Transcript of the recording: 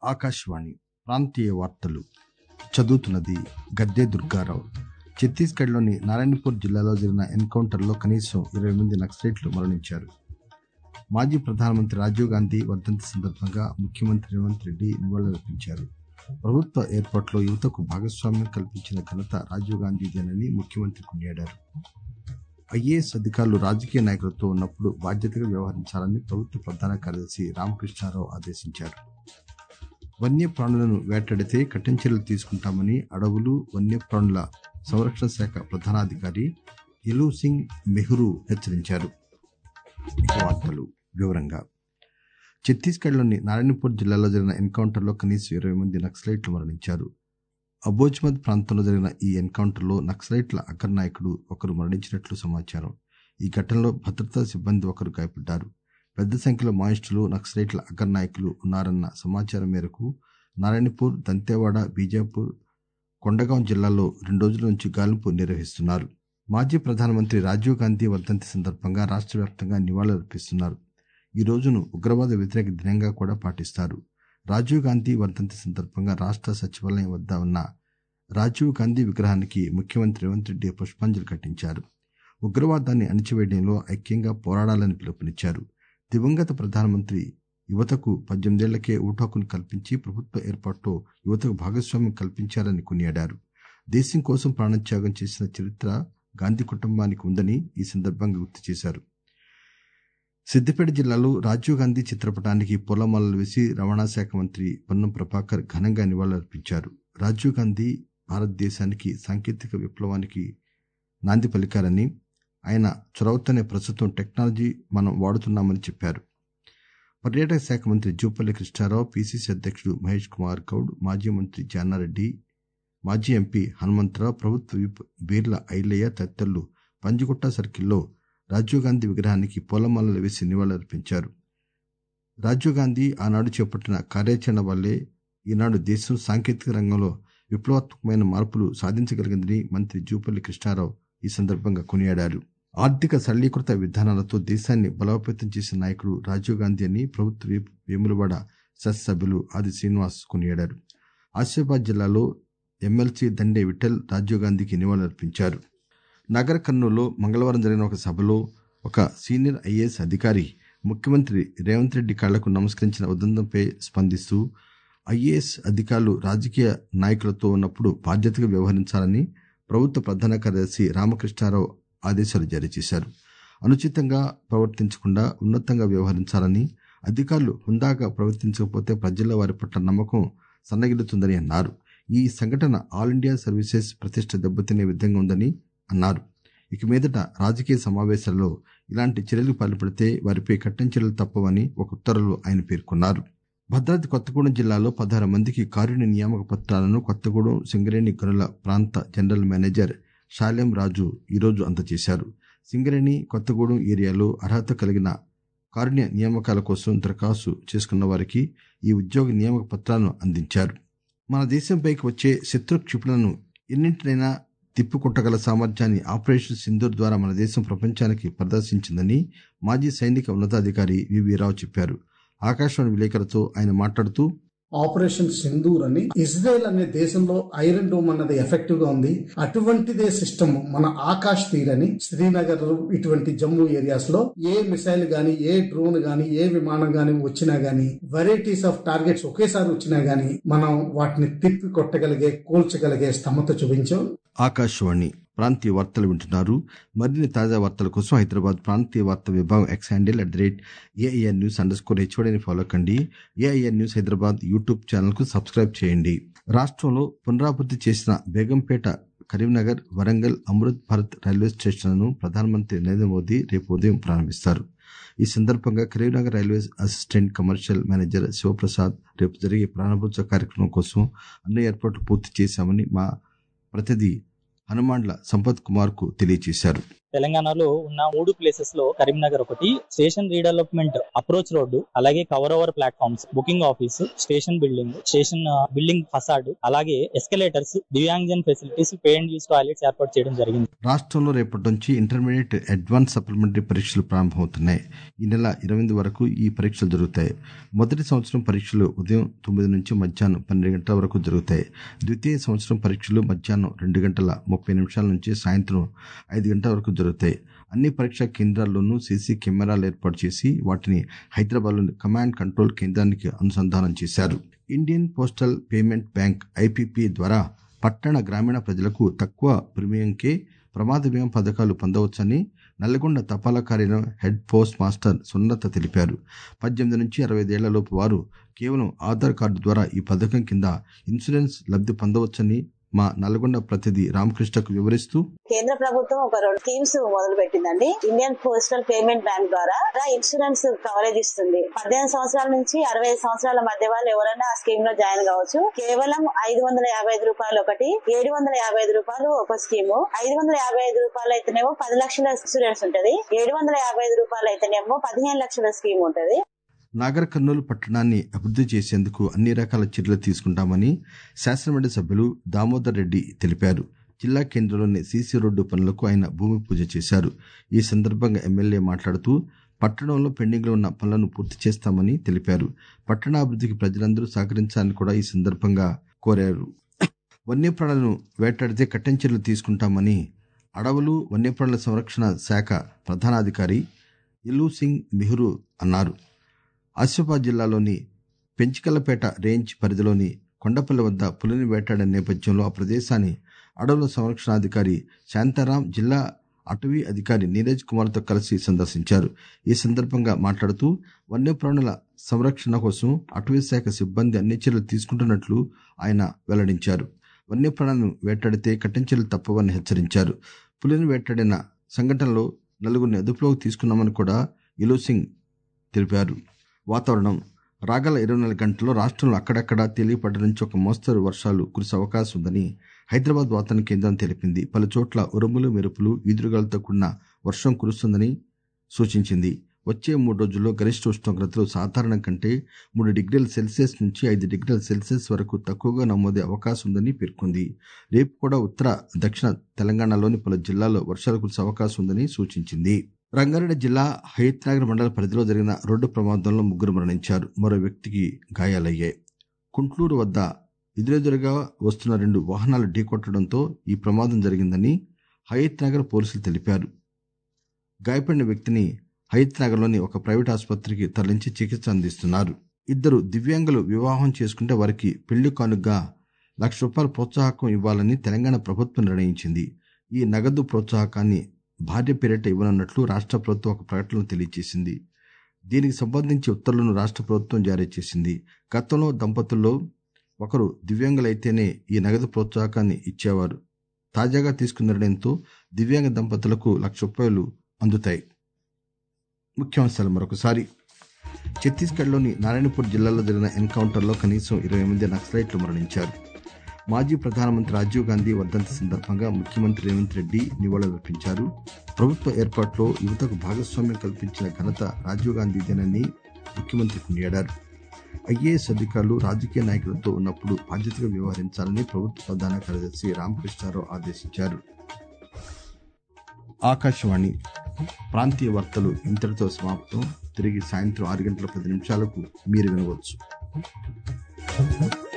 ఆకాశవాణి ప్రాంతీయ వార్తలు చదువుతున్నది గద్దె దుర్గారావు ఛత్తీస్గఢ్లోని నారాయణపూర్ జిల్లాలో జరిగిన ఎన్కౌంటర్లో కనీసం ఇరవై మంది నక్సలైట్లు మరణించారు మాజీ ప్రధానమంత్రి రాజీవ్ గాంధీ వర్ధంతి సందర్భంగా ముఖ్యమంత్రి రేవంత్ రెడ్డి నివాళులర్పించారు ప్రభుత్వ ఏర్పాట్లో యువతకు భాగస్వామ్యం కల్పించిన ఘనత రాజీవ్ గాంధీదేనని ముఖ్యమంత్రి కొనియాడారు ఐఏఎస్ అధికారులు రాజకీయ నాయకులతో ఉన్నప్పుడు బాధ్యతగా వ్యవహరించాలని ప్రభుత్వ ప్రధాన కార్యదర్శి రామకృష్ణారావు ఆదేశించారు వన్యప్రాణులను వేటాడితే కఠిన చర్యలు తీసుకుంటామని అడవులు వన్యప్రాణుల సంరక్షణ శాఖ ప్రధానాధికారి యలు సింగ్ మెహ్రూ హెచ్చరించారు ఇక వార్తలు వివరంగా ఛత్తీస్గఢ్లోని నారాయణపూర్ జిల్లాలో జరిగిన ఎన్కౌంటర్లో కనీసం ఇరవై మంది నక్సలైట్లు మరణించారు అబోజ్మద్ ప్రాంతంలో జరిగిన ఈ ఎన్కౌంటర్లో నక్సలైట్ల అగ్రనాయకుడు ఒకరు మరణించినట్లు సమాచారం ఈ ఘటనలో భద్రతా సిబ్బంది ఒకరు గాయపడ్డారు పెద్ద సంఖ్యలో మాయిస్టులు నక్సలైట్ల అగ్రనాయకులు ఉన్నారన్న సమాచారం మేరకు నారాయణపూర్ దంతేవాడ బీజాపూర్ కొండగాం జిల్లాల్లో రెండు రోజుల నుంచి గాలింపు నిర్వహిస్తున్నారు మాజీ ప్రధానమంత్రి రాజీవ్ గాంధీ వర్ధంతి సందర్భంగా రాష్ట్ర వ్యాప్తంగా నివాళులర్పిస్తున్నారు ఈ రోజును ఉగ్రవాద వ్యతిరేక దినంగా కూడా పాటిస్తారు రాజీవ్ గాంధీ వర్ధంతి సందర్భంగా రాష్ట్ర సచివాలయం వద్ద ఉన్న రాజీవ్ గాంధీ విగ్రహానికి ముఖ్యమంత్రి రేవంత్ రెడ్డి పుష్పాంజలి ఘటించారు ఉగ్రవాదాన్ని అణిచివేయడంలో ఐక్యంగా పోరాడాలని పిలుపునిచ్చారు దివంగత ప్రధానమంత్రి యువతకు పద్దెనిమిదేళ్లకే ఓటాకును కల్పించి ప్రభుత్వ ఏర్పాటులో యువతకు భాగస్వామ్యం కల్పించారని కొనియాడారు దేశం కోసం ప్రాణత్యాగం చేసిన చరిత్ర గాంధీ కుటుంబానికి ఉందని ఈ సందర్భంగా గుర్తు చేశారు సిద్దిపేట జిల్లాలో రాజీవ్ గాంధీ చిత్రపటానికి పూలమాలలు వేసి రవాణా శాఖ మంత్రి పొన్నం ప్రభాకర్ ఘనంగా నివాళులర్పించారు రాజీవ్ గాంధీ భారతదేశానికి సాంకేతిక విప్లవానికి నాంది పలికారని ఆయన చొరవతోనే ప్రస్తుతం టెక్నాలజీ మనం వాడుతున్నామని చెప్పారు పర్యాటక శాఖ మంత్రి జూపల్లి కృష్ణారావు పిసిసి అధ్యక్షుడు మహేష్ కుమార్ గౌడ్ మాజీ మంత్రి జానారెడ్డి మాజీ ఎంపీ హనుమంతరావు ప్రభుత్వ విప్ బీర్ల ఐలయ్య తదితరులు పంజగుట్ట సర్కిల్లో రాజీవ్ గాంధీ విగ్రహానికి పూలమాలలు వేసి నివాళులర్పించారు రాజీవ్ గాంధీ ఆనాడు చేపట్టిన కార్యాచరణ వల్లే ఈనాడు దేశం సాంకేతిక రంగంలో విప్లవాత్మకమైన మార్పులు సాధించగలిగిందని మంత్రి జూపల్లి కృష్ణారావు ఈ సందర్భంగా కొనియాడారు ఆర్థిక సరళీకృత విధానాలతో దేశాన్ని బలోపేతం చేసిన నాయకుడు రాజీవ్ గాంధీ అని ప్రభుత్వ విప్ వేములవాడ శాసనసభ్యులు ఆది శ్రీనివాస్ కొనియాడారు ఆసిఫాబాద్ జిల్లాలో ఎమ్మెల్సీ దండే విఠల్ రాజీవ్ గాంధీకి నివాళులర్పించారు నగర కర్నూలులో మంగళవారం జరిగిన ఒక సభలో ఒక సీనియర్ ఐఏఎస్ అధికారి ముఖ్యమంత్రి రేవంత్ రెడ్డి కాళ్లకు నమస్కరించిన ఉదంతంపై స్పందిస్తూ ఐఏఎస్ అధికారులు రాజకీయ నాయకులతో ఉన్నప్పుడు బాధ్యతగా వ్యవహరించాలని ప్రభుత్వ ప్రధాన కార్యదర్శి రామకృష్ణారావు ఆదేశాలు జారీ చేశారు అనుచితంగా ప్రవర్తించకుండా ఉన్నతంగా వ్యవహరించాలని అధికారులు హుందాగా ప్రవర్తించకపోతే ప్రజల్లో వారి పట్ల నమ్మకం సన్నగిల్లుతుందని అన్నారు ఈ సంఘటన ఆల్ ఇండియా సర్వీసెస్ ప్రతిష్ట దెబ్బతినే విధంగా ఉందని అన్నారు ఇక మీదట రాజకీయ సమావేశాల్లో ఇలాంటి చర్యలు పాల్పడితే వారిపై కఠిన చర్యలు తప్పవని ఒక ఉత్తర్వులో ఆయన పేర్కొన్నారు భద్రాద్రి కొత్తగూడెం జిల్లాలో పదహారు మందికి కారుణ్య నియామక పత్రాలను కొత్తగూడెం సింగరేణి గనుల ప్రాంత జనరల్ మేనేజర్ శాలెం రాజు ఈరోజు అందజేశారు సింగరేణి కొత్తగూడెం ఏరియాలో అర్హత కలిగిన కారుణ్య నియామకాల కోసం దరఖాస్తు చేసుకున్న వారికి ఈ ఉద్యోగ నియామక పత్రాలను అందించారు మన దేశంపైకి వచ్చే శత్రు క్షిపణులను ఎన్నింటినైనా తిప్పికొట్టగల సామర్థ్యాన్ని ఆపరేషన్ సింధూర్ ద్వారా మన దేశం ప్రపంచానికి ప్రదర్శించిందని మాజీ సైనిక ఉన్నతాధికారి వివి రావు చెప్పారు ఆకాశవాణి విలేకరులతో ఆయన మాట్లాడుతూ ఆపరేషన్ సింధూర్ అని ఇజ్రాయెల్ అనే దేశంలో ఐరన్ డోమ్ అన్నది ఎఫెక్టివ్ గా ఉంది అటువంటిదే సిస్టమ్ మన ఆకాశ్ తీర్ అని శ్రీనగర్ ఇటువంటి జమ్మూ ఏరియాస్ లో ఏ మిసైల్ గాని ఏ డ్రోన్ గాని ఏ విమానం గాని వచ్చినా గాని వెరైటీస్ ఆఫ్ టార్గెట్స్ ఒకేసారి వచ్చినా గాని మనం వాటిని తిప్పి కొట్టగలిగే కూల్చగలిగే స్తమత చూపించాం ఆకాశవాణి ప్రాంతీయ వార్తలు వింటున్నారు మరిన్ని తాజా వార్తల కోసం హైదరాబాద్ ప్రాంతీయ వార్తా విభాగం X handle at the rate AIR news under score హెచ్ఓడిని ఫాలో కండి AIR news Hyderabad YouTube channel కు సబ్స్క్రైబ్ చేయండి రాష్ట్రంలో పునరాభివృద్ధి చేసిన బేగంపేట కరీంనగర్ వరంగల్ అమృత్ భారత్ రైల్వే స్టేషన్లను ప్రధానమంత్రి నరేంద్ర మోదీ రేపు ఉదయం ప్రారంభిస్తారు ఈ సందర్భంగా Karimnagar railway assistant commercial manager Sivaprasad రేపు జరిగే ప్రారంభోత్సవ కార్యక్రమం కోసం అన్ని ఏర్పాట్లు పూర్తి చేశామని మా ప్రతినిధి హనుమాండ్ల సంపత్ కుమార్ కు తెలియజేశారు తెలంగాణలో ఉన్న మూడు ప్లేసెస్ లో కరీంనగర్ ఒకటి స్టేషన్ రీడెవలప్మెంట్ అప్రోచ్ రోడ్డు అలాగే cover over platforms booking office station building station building facade అలాగే escalators divyangjan facilities pay and use toilets ఏర్పాటు చేయడం జరిగింది రాష్ట్రంలో రేపటి నుంచి ఇంటర్మీడియట్ అడ్వాన్స్ సప్లిమెంటరీ పరీక్షలు ప్రారంభమవుతున్నాయి ఈ నెల ఇరవై వరకు ఈ పరీక్షలు జరుగుతాయి మొదటి సంవత్సరం పరీక్షలు ఉదయం తొమ్మిది నుంచి మధ్యాహ్నం పన్నెండు గంటల వరకు జరుగుతాయి ద్వితీయ సంవత్సరం పరీక్షలు మధ్యాహ్నం రెండు గంటల ముప్పై నిమిషాల నుంచి సాయంత్రం ఐదు గంటల వరకు జరుగుతాయి అన్ని పరీక్షా కేంద్రాల్లోనూ సీసీ కెమెరాలు ఏర్పాటు చేసి వాటిని హైదరాబాద్లోని కమాండ్ కంట్రోల్ కేంద్రానికి అనుసంధానం చేశారు Indian postal payment bank IPP ద్వారా పట్టణ గ్రామీణ ప్రజలకు తక్కువ ప్రీమియంకే ప్రమాద బీమా పథకాలు పొందవచ్చని నల్లగొండ తపాలా కార్యాలయం హెడ్ పోస్ట్ మాస్టర్ సున్నత తెలిపారు పద్దెనిమిది నుంచి అరవై ఏళ్లలోపు వారు కేవలం ఆధార్ కార్డు ద్వారా ఈ పథకం కింద ఇన్సూరెన్స్ లబ్ధి పొందవచ్చని మా నల్గొండ ప్రతినిధి రామకృష్ణకు వివరిస్తూ కేంద్ర ప్రభుత్వం ఒక రెండు స్కీమ్స్ మొదలు పెట్టిందండి ఇండియన్ పోస్టల్ పేమెంట్ బ్యాంక్ ద్వారా ఇన్సూరెన్స్ కవరేజ్ ఇస్తుంది పద్దెనిమిది సంవత్సరాల నుంచి అరవై ఐదు సంవత్సరాల మధ్య వాళ్ళు ఎవరైనా ఆ స్కీమ్ లో జాయిన్ కావచ్చు కేవలం ఐదు వందల యాభై ఐదు రూపాయలు ఒకటి ఏడు వందల యాభై ఐదు రూపాయలు ఒక స్కీము ఐదు వందల యాభై ఐదు రూపాయలు అయితేనేమో పది లక్షల ఇన్సూరెన్స్ ఉంటది ఏడు వందల యాభై ఐదు రూపాయలు అయితేనేమో పదిహేను లక్షల స్కీమ్ ఉంటది నాగర్ కర్నూలు పట్టణాన్ని అభివృద్ధి చేసేందుకు అన్ని రకాల చర్యలు తీసుకుంటామని శాసనమండలి సభ్యులు దామోదర్ రెడ్డి తెలిపారు జిల్లా కేంద్రంలోని సీసీ రోడ్డు పనులకు ఆయన భూమి పూజ చేశారు ఈ సందర్భంగా ఎమ్మెల్యే మాట్లాడుతూ పట్టణంలో పెండింగ్లో ఉన్న పనులను పూర్తి చేస్తామని తెలిపారు పట్టణాభివృద్ధికి ప్రజలందరూ సహకరించాలని కూడా ఈ సందర్భంగా కోరారు వన్యప్రాణులను వేటాడితే కఠిన చర్యలు తీసుకుంటామని అడవులు వన్యప్రాణుల సంరక్షణ శాఖ ప్రధానాధికారి ఇల్లు సింగ్ మిహ్రూ అన్నారు ఆసిఫాబాద్ జిల్లాలోని పెంచికల్లపేట రేంజ్ పరిధిలోని కొండపల్లి వద్ద పులిని వేటాడిన నేపథ్యంలో ఆ ప్రదేశాన్ని అడవుల సంరక్షణాధికారి శాంతారాం జిల్లా అటవీ అధికారి నీరజ్ కుమార్తో కలిసి సందర్శించారు ఈ సందర్భంగా మాట్లాడుతూ వన్యప్రాణుల సంరక్షణ కోసం అటవీ శాఖ సిబ్బంది అన్ని చర్యలు తీసుకుంటున్నట్లు ఆయన వెల్లడించారు వన్యప్రాణులను వేటాడితే కఠిన చర్యలు తప్పవని హెచ్చరించారు పులిని వేటాడిన సంఘటనలో నలుగురిని అదుపులోకి తీసుకున్నామని కూడా ఇలు సింగ్ తెలిపారు వాతావరణం రాగల ఇరవై నాలుగు గంటల్లో రాష్ట్రంలో అక్కడక్కడ తేలిపడ్డ నుంచి ఒక మోస్తరు వర్షాలు కురిసే అవకాశం ఉందని హైదరాబాద్ వాతావరణ కేంద్రం తెలిపింది పలు చోట్ల ఉరుములు మెరుపులు ఈదురుగాలతో కూడిన వర్షం కురుస్తుందని సూచించింది వచ్చే మూడు రోజుల్లో గరిష్ట ఉష్ణోగ్రతలు సాధారణం కంటే మూడు డిగ్రీల సెల్సియస్ నుంచి ఐదు డిగ్రీల సెల్సియస్ వరకు తక్కువగా నమోదే అవకాశం ఉందని పేర్కొంది రేపు కూడా ఉత్తర దక్షిణ తెలంగాణలోని పలు జిల్లాల్లో వర్షాలు కురిసే అవకాశం ఉందని సూచించింది రంగారెడ్డి జిల్లా హయత్నగర్ మండల పరిధిలో జరిగిన రోడ్డు ప్రమాదంలో ముగ్గురు మరణించారు మరో వ్యక్తికి గాయాలయ్యాయి కుంట్లూరు వద్ద ఎదురెదురుగా వస్తున్న రెండు వాహనాలు ఢీకొట్టడంతో ఈ ప్రమాదం జరిగిందని హయత్నగర్ పోలీసులు తెలిపారు గాయపడిన వ్యక్తిని హయత్నగర్లోని ఒక ప్రైవేట్ ఆసుపత్రికి తరలించి చికిత్స అందిస్తున్నారు ఇద్దరు దివ్యాంగులు వివాహం చేసుకుంటే వారికి పెళ్లి కానుగ్గా లక్ష రూపాయల ప్రోత్సాహకం ఇవ్వాలని తెలంగాణ ప్రభుత్వం నిర్ణయించింది ఈ నగదు ప్రోత్సాహకాన్ని భార్య పేరిట ఇవ్వనున్నట్లు రాష్ట్ర ప్రభుత్వం ఒక ప్రకటనలో తెలియజేసింది దీనికి సంబంధించి ఉత్తర్వులను రాష్ట్ర ప్రభుత్వం జారీ చేసింది గతంలో దంపతుల్లో ఒకరు దివ్యాంగులైతేనే ఈ నగదు ప్రోత్సాహకాన్ని ఇచ్చేవారు తాజాగా తీసుకున్న నిర్ణయంతో దివ్యాంగ దంపతులకు లక్ష రూపాయలు అందుతాయి ముఖ్యాంశాలు మరొకసారి ఛత్తీస్గఢ్లోని నారాయణపూర్ జిల్లాలో జరిగిన ఎన్కౌంటర్లో కనీసం ఇరవై మంది నక్సలైట్లు మరణించారు మాజీ ప్రధానమంత్రి రాజీవ్ గాంధీ వర్ధంతి సందర్భంగా ముఖ్యమంత్రి రేవంత్ రెడ్డి నివాళులర్పించారు ప్రభుత్వ ఏర్పాట్లో యువతకు భాగస్వామ్యం కల్పించిన ఘనత రాజీవ్ గాంధీదేనని ముఖ్యమంత్రి కొనియాడారు ఐఏఎస్ అధికారులు రాజకీయ నాయకులతో ఉన్నప్పుడు బాధ్యతగా వ్యవహరించాలని ప్రభుత్వ ప్రధాన కార్యదర్శి రామకృష్ణారావు ఆదేశించారు ఆకాశవాణి ప్రాంతీయ వార్తలు ఇంతటితో సమాప్తం తిరిగి సాయంత్రం ఆరు గంటల పది నిమిషాలకు మీరు వినవచ్చు